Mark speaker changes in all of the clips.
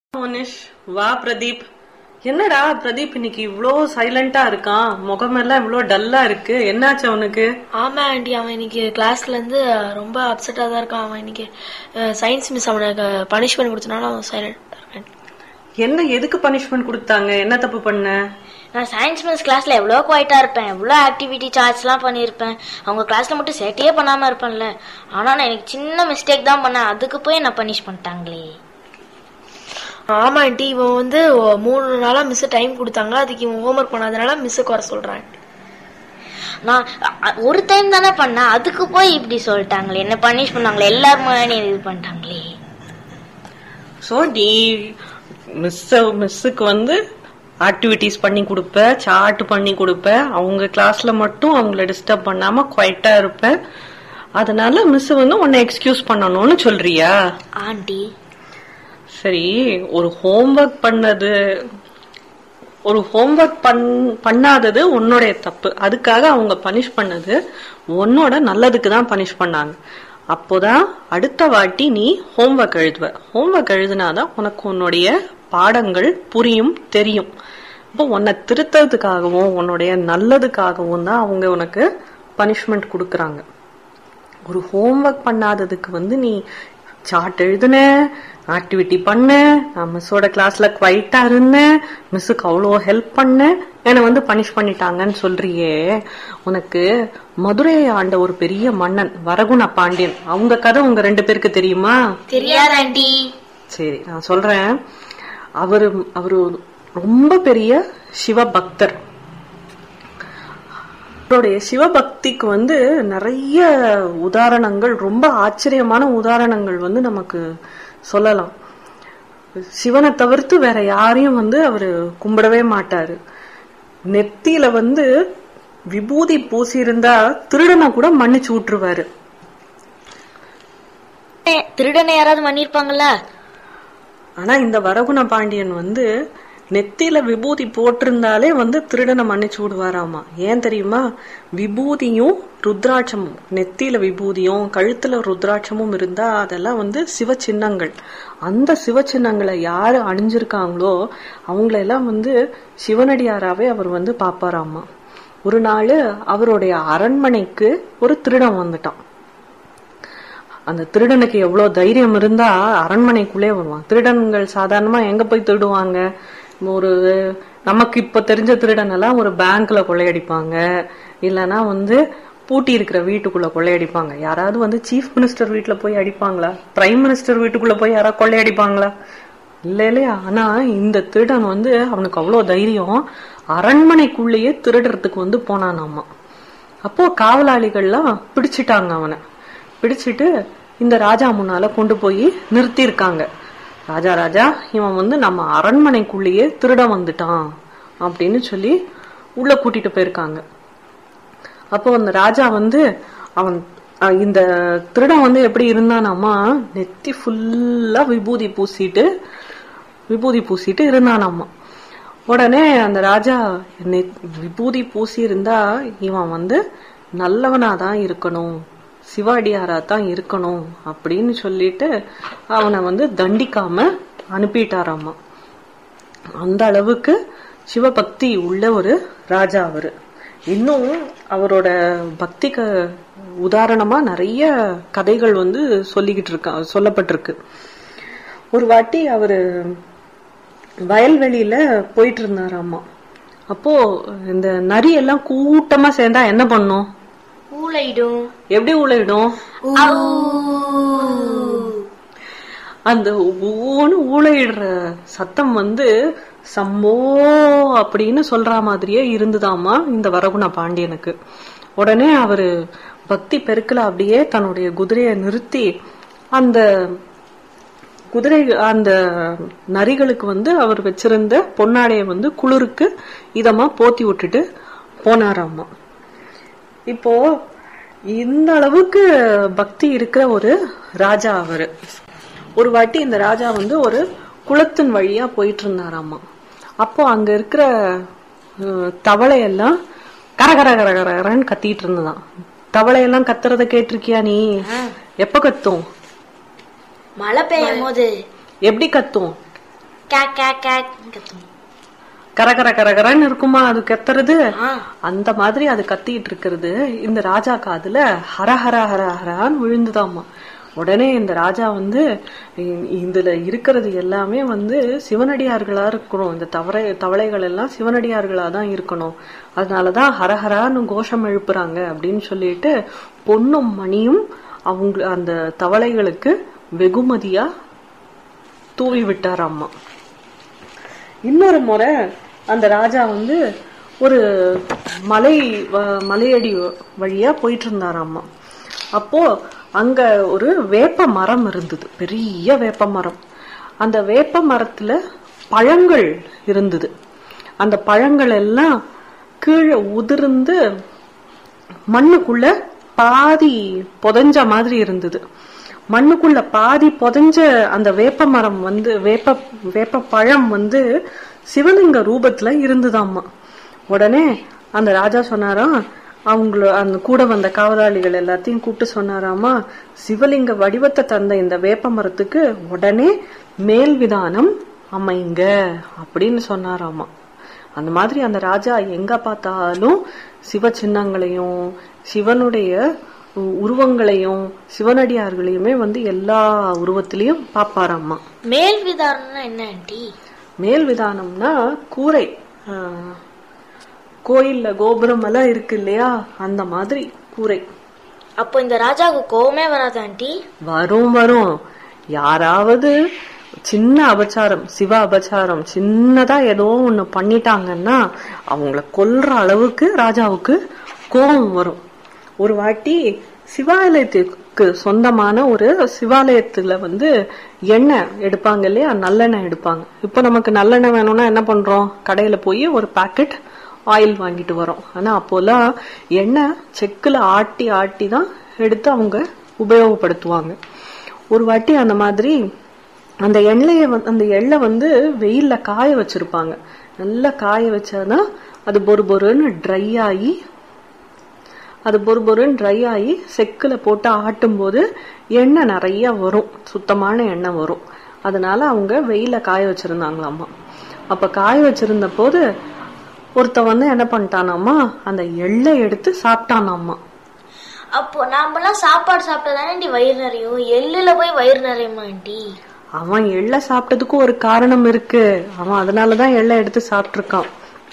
Speaker 1: மோனிஷ் வா பிரதீப் என்னடா பிரதீப் இன்னைக்கு இவ்ளோ சைலண்டா இருக்கான் முகமெல்லாம் இவ்ளோ டல்லா இருக்கு என்னாச்சு அவனுக்கு
Speaker 2: ஆமா ஆண்டி அவன் இன்னைக்கு கிளாஸ்ல இருந்து ரொம்ப அப்செட்டா தான் இருக்கான் அவன் இன்னைக்கு சயின்ஸ் மிஸ் அவனுக்கு பனிஷ்மெண்ட் கொடுத்தனால அவன் சைலண்டா இருக்கான்
Speaker 1: என்ன எதுக்கு பனிஷ்மெண்ட் கொடுத்தாங்க என்ன தப்பு பண்ண
Speaker 3: நான் சயின்ஸ் மிஸ் கிளாஸ்ல எவ்வளோ குவைட்டா இருப்பேன் எவ்வளோ ஆக்டிவிட்டி சார்ஜ்லாம் பண்ணியிருப்பேன் அவங்க கிளாஸ்ல மட்டும் சேட்டையே பண்ணாம இருப்பேன்ல ஆனா நான் எனக்கு சின்ன மிஸ்டேக் தான் பண்ணேன் அதுக்கு போய் என்ன பனிஷ் பண்ணிட்டாங்களே
Speaker 2: ஆமா ஆண்டி இவன் வந்து ஒ- மூணு நாளா மிஸ் டைம் கொடுத்தாங்க அதுக்கு இவன் ஹோம்ஒர்க் பண்ணாதனால மிஸ் குறை சொல்றான்
Speaker 3: நான் அ- அ- ஒரு டைம் தானே பண்ணேன் அதுக்கு போய் இப்படி சொல்லிட்டாங்களே என்ன பனிஷ் பண்ணாங்களே எல்லாரும் முன்னாடி இது பண்ணிட்டாங்களே
Speaker 1: சோ நீ மிஸ் மிஸ்ஸுக்கு வந்து ஆக்டிவிட்டிஸ் பண்ணி கொடுப்ப சார்ட் பண்ணி கொடுப்ப அவங்க கிளாஸ்ல மட்டும் அவங்கள டிஸ்டர்ப் பண்ணாம குவைட்டா இருப்ப அதனால மிஸ் வந்து உன்னை எக்ஸ்கியூஸ் பண்ணணும்னு சொல்றியா
Speaker 3: ஆண்டி
Speaker 1: சரி ஒரு ஹோம்ஒர்க் பண்ணது ஒரு ஹோம்ஒர்க் பண் பண்ணாதது உன்னுடைய தப்பு அதுக்காக அவங்க பனிஷ் பண்ணது உன்னோட நல்லதுக்கு தான் பனிஷ் பண்ணாங்க அப்போதான் அடுத்த வாட்டி நீ ஹோம்ஒர்க் எழுதுவ ஹோம்ஒர்க் எழுதினாதான் உனக்கு உன்னுடைய பாடங்கள் புரியும் தெரியும் இப்போ உன்னை திருத்தறதுக்காகவும் உன்னுடைய நல்லதுக்காகவும் தான் அவங்க உனக்கு பனிஷ்மெண்ட் கொடுக்கறாங்க ஒரு ஹோம்ஒர்க் பண்ணாததுக்கு வந்து நீ சார்ட் எழுதுன ஆக்டிவிட்டி பண்ண நான் மிஸ்ஸோட கிளாஸ்ல குவைட்டா இருந்தேன் மிஸ்ஸுக்கு அவ்வளோ ஹெல்ப் பண்ணேன் என்னை வந்து பனிஷ் பண்ணிட்டாங்கன்னு சொல்றியே உனக்கு மதுரையை ஆண்ட ஒரு பெரிய மன்னன் வரகுண பாண்டியன் அவங்க கதை உங்க ரெண்டு பேருக்கு தெரியுமா
Speaker 3: தெரியாது ஆண்டி
Speaker 1: சரி நான் சொல்றேன் அவரு அவரு ரொம்ப பெரிய சிவபக்தர் அவருடைய சிவபக்திக்கு வந்து நிறைய உதாரணங்கள் ரொம்ப ஆச்சரியமான உதாரணங்கள் வந்து நமக்கு சொல்லலாம் சிவனை தவிர்த்து வேற யாரையும் வந்து அவரு கும்பிடவே மாட்டாரு நெத்தியில வந்து விபூதி பூசி இருந்தா திருடனை கூட மன்னிச்சு விட்டுருவாரு
Speaker 3: ஏ, திருடனை யாராவது பண்ணிருப்பாங்கல்ல
Speaker 1: ஆனா இந்த வரகுண பாண்டியன் வந்து நெத்தியில விபூதி போட்டிருந்தாலே வந்து திருடனை மன்னிச்சு விடுவாராமா ஏன் தெரியுமா விபூதியும் ருத்ராட்சமும் நெத்தியில விபூதியும் கழுத்துல ருத்ராட்சமும் இருந்தா அதெல்லாம் வந்து சிவ சின்னங்கள் அந்த சிவ சின்னங்களை யாரு அணிஞ்சிருக்காங்களோ அவங்களெல்லாம் வந்து சிவனடியாராவே அவர் வந்து பாப்பாராமா ஒரு நாள் அவருடைய அரண்மனைக்கு ஒரு திருடன் வந்துட்டான் அந்த திருடனுக்கு எவ்வளவு தைரியம் இருந்தா அரண்மனைக்குள்ளே வருவான் திருடன்கள் சாதாரணமா எங்க போய் திருடுவாங்க ஒரு நமக்கு இப்ப தெரிஞ்ச திருடன் எல்லாம் ஒரு பேங்க்ல கொள்ளையடிப்பாங்க இல்லனா வந்து பூட்டி இருக்கிற வீட்டுக்குள்ள கொள்ளையடிப்பாங்க யாராவது வந்து சீஃப் மினிஸ்டர் வீட்டுல போய் அடிப்பாங்களா பிரைம் மினிஸ்டர் வீட்டுக்குள்ள போய் யாராவது கொள்ளையடிப்பாங்களா இல்ல இல்லையா ஆனா இந்த திருடன் வந்து அவனுக்கு அவ்வளவு தைரியம் அரண்மனைக்குள்ளேயே திருடுறதுக்கு வந்து போனானாமா அப்போ காவலாளிகள்லாம் பிடிச்சிட்டாங்க அவனை பிடிச்சிட்டு இந்த ராஜா முன்னால கொண்டு போய் நிறுத்தியிருக்காங்க ராஜா ராஜா இவன் வந்து நம்ம அரண்மனைக்குள்ளேயே திருட வந்துட்டான் அப்படின்னு சொல்லி உள்ள கூட்டிட்டு போயிருக்காங்க அப்போ அந்த ராஜா வந்து அவன் அஹ், இந்த திருடன் வந்து எப்படி இருந்தானாமா நெத்தி ஃபுல்லா விபூதி பூசிட்டு விபூதி பூசிட்டு இருந்தானாமா உடனே அந்த ராஜா நெ- விபூதி பூசி இருந்தா இவன் வந்து நல்லவனா தான் இருக்கணும் சிவாடியாரா தான் இருக்கணும் அப்படின்னு சொல்லிட்டு அவனை வந்து தண்டிக்காம அனுப்பிட்டாராமா அந்த அளவுக்கு சிவபக்தி உள்ள ஒரு ராஜா அவரு இன்னும் அவரோட பக்திக்கு உதாரணமா நிறைய கதைகள் வந்து சொல்லிக்கிட்டு இருக்கா சொல்லப்பட்டிருக்கு ஒரு வாட்டி அவரு வயல்வெளியில போயிட்டு இருந்தாராமா அப்போ இந்த நரி எல்லாம் கூட்டமா சேர்ந்தா என்ன பண்ணும்
Speaker 3: ஊழையிடும்
Speaker 1: எப்படி உழையிடும் அந்த ஒவ்வொன்னு ஊழையிடுற சத்தம் வந்து சம்போ அப்படின்னு சொல்ற மாதிரியே இருந்துதாமா இந்த வரகுண பாண்டியனுக்கு உடனே அவரு பக்தி பெருக்கல அப்படியே தன்னுடைய குதிரையை நிறுத்தி அந்த குதிரை அந்த நரிகளுக்கு வந்து அவர் வச்சிருந்த பொன்னாடைய வந்து குளிருக்கு இதமா போத்தி விட்டுட்டு போனாராமா இப்போ இந்த அளவுக்கு பக்தி இருக்கிற ஒரு ராஜா அவரு ஒரு வாட்டி இந்த ராஜா வந்து ஒரு குளத்தின் வழியா போயிட்டு இருந்தாராமா அப்போ அங்க இருக்கிற அஹ், தவளையெல்லாம் கர கர கர கரன்னு கத்திட்டு இருந்ததாம் தவளையெல்லாம் கத்துறத கேட்டிருக்கியா நீ எப்ப கத்தும்
Speaker 3: மழை பெய்யும் போது
Speaker 1: எப்படி கத்தும்
Speaker 3: கே கே கேன்னு கத்தும்
Speaker 1: கர கர கர கரன்னு இருக்குமா அது கத்துறது
Speaker 3: ஆ
Speaker 1: அந்த மாதிரி அது கத்திட்டு இருக்கிறது இந்த ராஜா காதுல ஹர ஹர ஹர ஹரான்னு விழுந்துதாமா உடனே இந்த ராஜா வந்து இ- இதுல இருக்கிறது எல்லாமே வந்து சிவனடியார்களா இருக்கணும் இந்த தவறை தவளைகள் எல்லாம் சிவனடியார்களா தான் இருக்கணும் அதனாலதான் ஹரஹரான்னு கோஷம் எழுப்புறாங்க அப்படின்னு சொல்லிட்டு பொன்னும் மணியும் அவங்க அந்த தவளைகளுக்கு வெகுமதியா தூவி விட்டாராம்மா இன்னொரு முறை அந்த ராஜா வந்து ஒரு மலை வ- மலையடி வழியா போயிட்டு இருந்தாராமா அப்போ அங்க ஒரு வேப்ப மரம் இருந்தது பெரிய வேப்ப மரம் அந்த வேப்ப மரத்துல பழங்கள் இருந்தது அந்த பழங்கள் எல்லாம் கீழே உதிர்ந்து மண்ணுக்குள்ள பாதி புதஞ்ச மாதிரி இருந்தது மண்ணுக்குள்ள பாதி புதஞ்ச அந்த வேப்ப மரம் வந்து வேப்ப வேப்ப பழம் வந்து சிவலிங்க ரூபத்துல இருந்துதாம்மா உடனே அந்த ராஜா சொன்னாராம் அவங்கள அந்த கூட வந்த காவலாளிகள் எல்லாத்தையும் கூப்பிட்டு சொன்னாராமா சிவலிங்க வடிவத்தை தந்த இந்த வேப்ப மரத்துக்கு உடனே மேல் விதானம் அமைங்க அப்படின்னு சொன்னாராமா அந்த மாதிரி அந்த ராஜா எங்க பார்த்தாலும் சிவ சின்னங்களையும் சிவனுடைய உ- உருவங்களையும் சிவனடியார்களையுமே வந்து எல்லா உருவத்திலையும் பாப்பாராம்மா
Speaker 3: மேல் விதாரம்னா என்ன ஆண்டி
Speaker 1: மேல் விதானம்னா கூரை ஆஹ், கோயில்ல கோபுரம் எல்லாம் இருக்கு இல்லையா அந்த மாதிரி கூரை
Speaker 3: அப்போ இந்த ராஜாவுக்கு கோவமே வராது ஆண்டி
Speaker 1: வரும் வரும் யாராவது சின்ன அபச்சாரம் சிவ அபச்சாரம் சின்னதா ஏதோ ஒண்ணு பண்ணிட்டாங்கன்னா அவங்கள கொல்ற அளவுக்கு ராஜாவுக்கு கோபம் வரும் ஒரு வாட்டி சிவாலயத்துக்கு சொந்தமான ஒரு சிவாலயத்துல வந்து எண்ணெய் எடுப்பாங்க இல்லையா நல்லெண்ணெய் எடுப்பாங்க இப்போ நமக்கு நல்லெண்ணெய் வேணும்னா என்ன பண்றோம் கடையில போய் ஒரு பாக்கெட் ஆயில் வாங்கிட்டு வரோம் ஆனா அப்போலாம் எண்ணெய் செக்குல ஆட்டி ஆட்டி தான் எடுத்து அவங்க உபயோகப்படுத்துவாங்க ஒரு வாட்டி அந்த மாதிரி அந்த எண்ணெயை வந்து- அந்த எள்ளை வந்து வெயில்ல காய வச்சிருப்பாங்க நல்லா காய வச்சாதான் அது பொறு பொறுன்னு ட்ரை ஆகி அது பொறு பொறுன்னு ட்ரை ஆகி செக்குல போட்டு ஆட்டும் போது எண்ணெய் நிறைய வரும் சுத்தமான எண்ணெய் வரும் அதனால அவங்க வெயில காய வச்சிருந்தாங்களாமா அப்ப காய வச்சிருந்த போது ஒருத்தன் வந்து என்ன பண்ணிட்டானாமா அந்த எள்ளை எடுத்து சாப்பிட்டானாமா
Speaker 3: அப்போ நாமெல்லாம் சாப்பாடு சாப்பிட்டா தானே வயிறு நிறையும் எள்ளுல போய் வயிறு நிறையுமா ஆண்டி
Speaker 1: அவன் எள்ளை சாப்பிட்டதுக்கு ஒரு காரணம் இருக்கு அவன் அதனாலதான் எள்ளை எடுத்து சாப்பிட்டிருக்கான்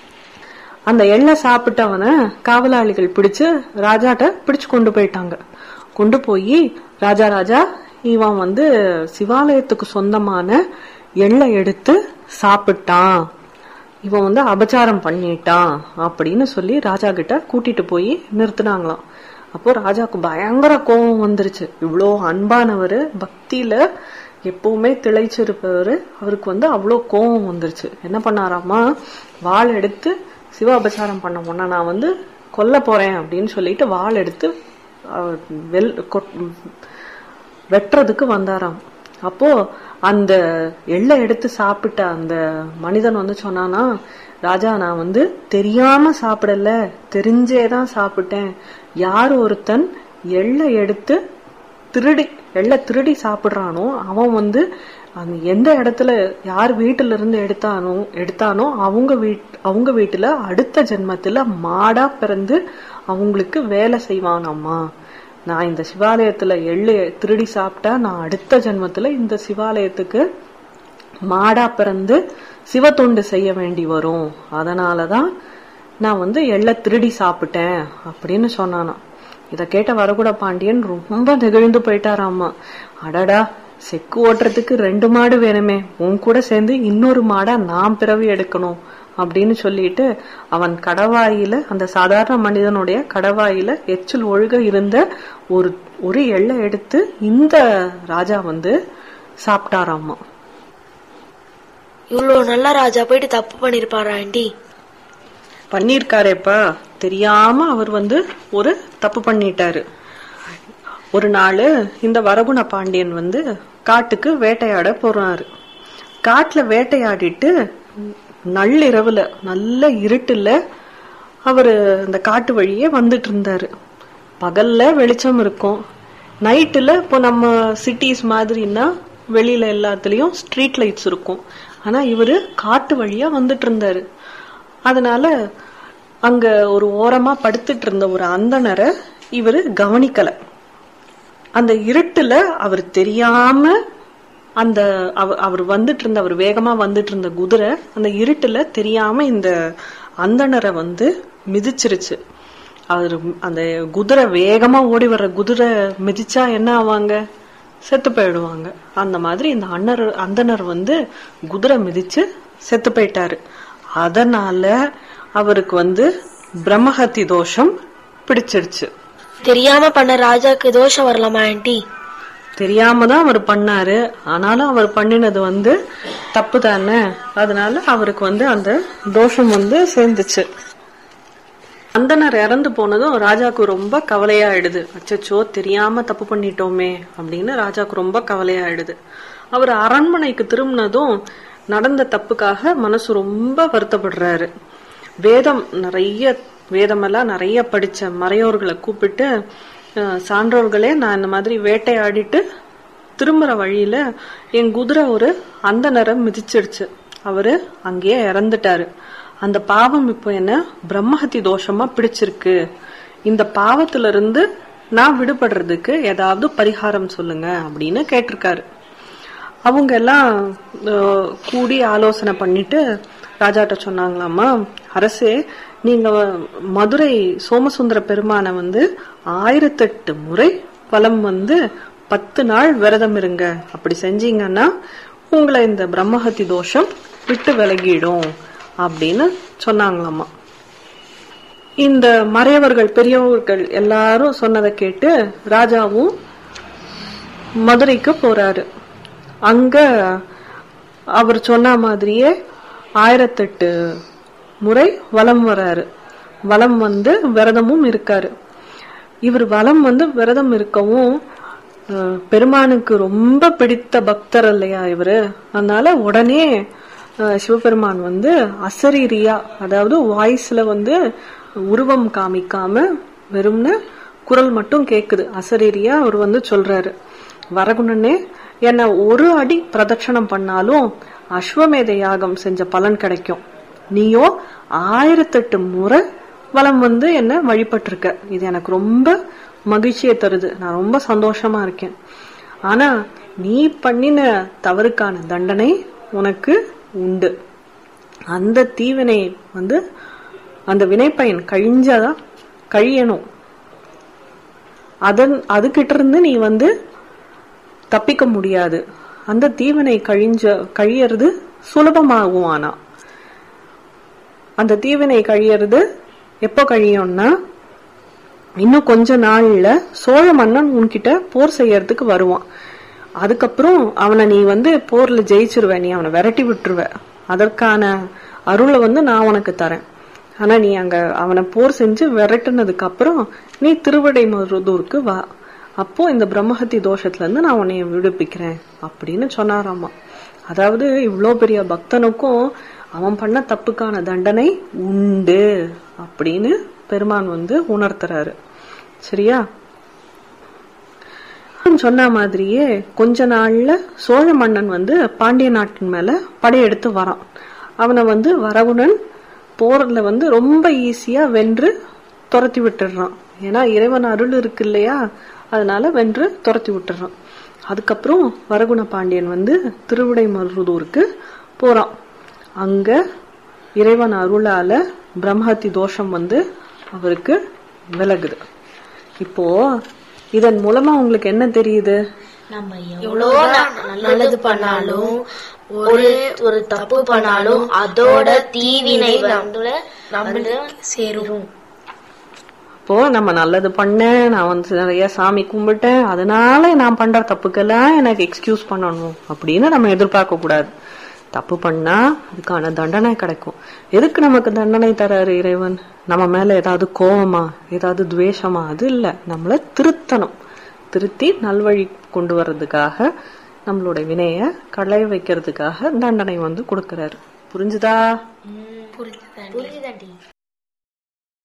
Speaker 1: அந்த எள்ளை சாப்பிட்டவன காவலாளிகள் பிடிச்சு ராஜாட்ட பிடிச்சு கொண்டு போயிட்டாங்க கொண்டு போய் ராஜா ராஜா இவன் வந்து சிவாலயத்துக்கு சொந்தமான எள்ளை எடுத்து சாப்பிட்டான் இவன் வந்து அபச்சாரம் பண்ணிட்டான் அப்படின்னு சொல்லி ராஜா கிட்ட கூட்டிட்டு போய் நிறுத்தினாங்களாம் அப்போ ராஜாவுக்கு பயங்கர கோபம் வந்துருச்சு இவ்வளோ அன்பானவர் பக்தியில எப்பவுமே திளைச்சிருப்பவர் அவருக்கு வந்து அவ்வளோ கோபம் வந்துருச்சு என்ன பண்ணாராமா வாள் எடுத்து சிவ அபச்சாரம் பண்ண உடனே நான் வந்து கொல்ல போறேன் அப்படின்னு சொல்லிட்டு வாள் எடுத்து அவர் வெல் கொட்- வெட்டுறதுக்கு வந்தாராம் அப்போ அந்த எள்ளை எடுத்து சாப்பிட்ட அந்த மனிதன் வந்து சொன்னானா ராஜா நான் வந்து தெரியாம சாப்பிடல தெரிஞ்சே தான் சாப்பிட்டேன் யார் ஒருத்தன் எள்ளை எடுத்து திருடி எள்ளை திருடி சாப்பிடுறானோ அவன் வந்து அந்த எந்த இடத்துல யார் வீட்டுல இருந்து எடுத்தானோ எடுத்தானோ அவங்க வீட் அவங்க வீட்டுல அடுத்த ஜென்மத்துல மாடா பிறந்து அவங்களுக்கு வேலை செய்வானாம்மா நான் இந்த சிவாலயத்துல எள்ளு திருடி சாப்பிட்டா நான் அடுத்த ஜென்மத்துல இந்த சிவாலயத்துக்கு மாடா பிறந்து சிவத்தொண்டு செய்ய வேண்டி வரும் அதனாலதான் நான் வந்து எள்ள திருடி சாப்பிட்டேன் அப்படின்னு சொன்னானாம் இத கேட்ட வரகுட பாண்டியன் ரொம்ப நெகிழ்ந்து போயிட்டாராமா அடடா செக்கு ஓட்டுறதுக்கு ரெண்டு மாடு வேணுமே உன் கூட சேர்ந்து இன்னொரு மாடா நான் பிறவி எடுக்கணும் அப்படின்னு சொல்லிட்டு அவன் கடவாயில அந்த சாதாரண மனிதனுடைய கடவாயில எச்சில் ஒழுக இருந்த ஒரு ஒரு எள்ளை எடுத்து இந்த ராஜா வந்து சாப்பிட்டாராமா
Speaker 2: இவ்வளோ நல்ல ராஜா போயிட்டு தப்பு பண்ணிருப்பாரா ஆண்டி
Speaker 1: பண்ணிருக்காரேப்பா தெரியாம அவர் வந்து ஒரு தப்பு பண்ணிட்டாரு ஒரு நாள் இந்த வரகுண பாண்டியன் வந்து காட்டுக்கு வேட்டையாட போறாரு காட்டுல வேட்டையாடிட்டு நள்ளிரவுல நல்ல இருட்டுல அவரு அந்த காட்டு வழியே வந்துட்டு இருந்தாரு பகல்ல வெளிச்சம் இருக்கும் நைட்டுல இப்போ நம்ம சிட்டிஸ் மாதிரின்னா வெளியில எல்லாத்துலயும் ஸ்ட்ரீட் லைட்ஸ் இருக்கும் ஆனா இவரு காட்டு வழியா வந்துட்டு இருந்தாரு அதனால அங்க ஒரு ஓரமா படுத்துட்டு இருந்த ஒரு அந்தணரை இவரு கவனிக்கல அந்த இருட்டுல அவர் தெரியாம அந்த அவ- அவர் வந்துட்டு இருந்த அவர் வேகமா வந்துட்டு இருந்த குதிரை அந்த இருட்டுல தெரியாம இந்த அந்தணரை வந்து மிதிச்சிருச்சு அவர் அந்த குதிரை வேகமா ஓடி வர்ற குதிரை மிதிச்சா என்ன ஆவாங்க செத்து போயிடுவாங்க அந்த மாதிரி இந்த அண்ணர் அந்தணர் வந்து குதிரை மிதிச்சு செத்து போயிட்டாரு அதனால அவருக்கு வந்து பிரம்மஹத்தி தோஷம் பிடிச்சிருச்சு
Speaker 2: தெரியாம பண்ண ராஜாக்கு தோஷம் வரலாமா ஆன்ட்டி
Speaker 1: தெரியாம தான் அவர் பண்ணாரு ஆனாலும் அவர் பண்ணினது வந்து தப்பு தானே அதனால அவருக்கு வந்து அந்த தோஷம் வந்து சேர்ந்துச்சு அந்தனர் இறந்து போனதும் ராஜாக்கு ரொம்ப கவலையாயிடுது அச்சச்சோ தெரியாம தப்பு பண்ணிட்டோமே அப்படின்னு ராஜாக்கு ரொம்ப கவலையாயிடுது அவர் அரண்மனைக்கு திரும்பினதும் நடந்த தப்புக்காக மனசு ரொம்ப வருத்தப்படுறாரு வேதம் நிறைய வேதமெல்லாம் நிறைய படிச்ச மறையோர்களை கூப்பிட்டு அஹ், சான்றோர்களே நான் இந்த மாதிரி வேட்டையாடிட்டு திரும்புற வழியில என் குதிரை ஒரு அந்தனரை மிதிச்சிடுச்சு அவரு அங்கேயே இறந்துட்டாரு அந்த பாவம் இப்போ என்ன பிரம்மஹத்தி தோஷமா பிடிச்சிருக்கு இந்த பாவத்துல இருந்து நான் விடுபடுறதுக்கு ஏதாவது பரிகாரம் சொல்லுங்க அப்படின்னு கேட்டிருக்காரு அவங்க எல்லாம் அஹ், கூடி ஆலோசனை பண்ணிட்டு ராஜாட்ட சொன்னாங்களாமா அரசே நீங்க மதுரை சோமசுந்தர பெருமானை வந்து ஆயிரத்தெட்டு முறை வலம் வந்து பத்து நாள் விரதம் இருங்க அப்படி செஞ்சீங்கன்னா உங்களை இந்த பிரம்மஹத்தி தோஷம் விட்டு விலகிடும் அப்படின்னு சொன்னாங்களாமா இந்த மறையவர்கள் பெரியவர்கள் எல்லாரும் சொன்னதை கேட்டு ராஜாவும் மதுரைக்கு போறாரு அங்க அவர் சொன்ன மாதிரியே ஆயிரத்தெட்டு முறை வலம் வராரு வலம் வந்து விரதமும் இருக்காரு இவர் வலம் வந்து விரதம் இருக்கவும் அஹ், பெருமானுக்கு ரொம்ப பிடித்த பக்தர் இல்லையா இவரு அதனால உடனே அஹ், சிவபெருமான் வந்து அசரீரியா அதாவது வாய்ஸ்ல வந்து உருவம் காமிக்காம வெறும்னு குரல் மட்டும் கேக்குது அசரீரியா அவர் வந்து சொல்றாரு வரகுணனே என்ன ஒரு அடி பிரதட்சணம் பண்ணாலும் அஸ்வமேத யாகம் செஞ்ச பலன் கிடைக்கும் நீயோ ஆயிரத்தெட்டு முறை வலம் வந்து என்ன வழிபட்டிருக்க இது எனக்கு ரொம்ப மகிழ்ச்சியை தருது நான் ரொம்ப சந்தோஷமா இருக்கேன் ஆனா நீ பண்ணின தவறுக்கான தண்டனை உனக்கு உண்டு அந்த தீவினை வந்து அந்த வினைப்பயன் கழிஞ்சாதான் கழியணும் அதன் அதுகிட்ட இருந்து நீ வந்து தப்பிக்க முடியாது அந்த தீவனை கழிஞ்ச கழியறது சுலபமாகும் ஆனா அந்த தீவினை கழியறது எப்போ கழியும்னா இன்னும் கொஞ்ச நாள்ல சோழ மன்னன் உன்கிட்ட போர் செய்யறதுக்கு வருவான் அதுக்கப்புறம் அவனை நீ வந்து போர்ல ஜெயிச்சிருவ நீ அவனை விரட்டி விட்டுருவ அதற்கான அருளை வந்து நான் உனக்கு தரேன் ஆனா நீ அங்க அவனை போர் செஞ்சு விரட்டுனதுக்கு அப்புறம் நீ திருவடை மருதூருக்கு வா அப்போ இந்த பிரம்மஹத்தி தோஷத்துல இருந்து நான் உன்னைய விடுவிக்கிறேன் அப்படின்னு சொன்னாராமா அதாவது இவ்வளோ பெரிய பக்தனுக்கும் அவன் பண்ண தப்புக்கான தண்டனை உண்டு அப்படின்னு பெருமான் வந்து உணர்த்துறாரு சரியா அவன் சொன்ன மாதிரியே கொஞ்ச நாள்ல சோழ மன்னன் வந்து பாண்டிய நாட்டின் மேல படையெடுத்து வரான் அவனை வந்து வரவுணன் போர்ல வந்து ரொம்ப ஈஸியா வென்று துரத்தி விட்டுடுறான் ஏன்னா இறைவன் அருள் இருக்கு இல்லையா அதனால வென்று துரத்தி விட்டுறான் அதுக்கப்புறம் வரகுண பாண்டியன் வந்து திருவிடைமருதூருக்கு போறான் அங்க இறைவன் அருளால பிரம்மஹத்தி தோஷம் வந்து அவருக்கு விலகுது இப்போ இதன் மூலமா உங்களுக்கு என்ன தெரியுது
Speaker 3: நம்ம
Speaker 2: எவ்வளோ நல்லது பண்ணாலும்
Speaker 3: ஒரு ஒரு தப்பு பண்ணாலும் அதோட தீவினை வந்து
Speaker 2: நம்மளுக்கு சேரும்
Speaker 1: இப்போ நம்ம நல்லது பண்ணேன் நான் வந்து நிறைய சாமி கும்பிட்டேன் அதனால நான் பண்ற தப்புக்கெல்லாம் எனக்கு எக்ஸ்கியூஸ் பண்ணணும் அப்படின்னு நம்ம எதிர்பார்க்க கூடாது தப்பு பண்ணா அதுக்கான தண்டனை கிடைக்கும் எதுக்கு நமக்கு தண்டனை தராரு இறைவன் நம்ம மேல ஏதாவது கோவமா ஏதாவது துவேஷமா அது இல்ல நம்மள திருத்தணும் திருத்தி நல்வழி கொண்டு வர்றதுக்காக நம்மளோட வினைய களைய வைக்கிறதுக்காக தண்டனை வந்து கொடுக்கறாரு புரிஞ்சுதா
Speaker 2: புரிஞ்சுதான்
Speaker 3: புரிஞ்சுதாண்டி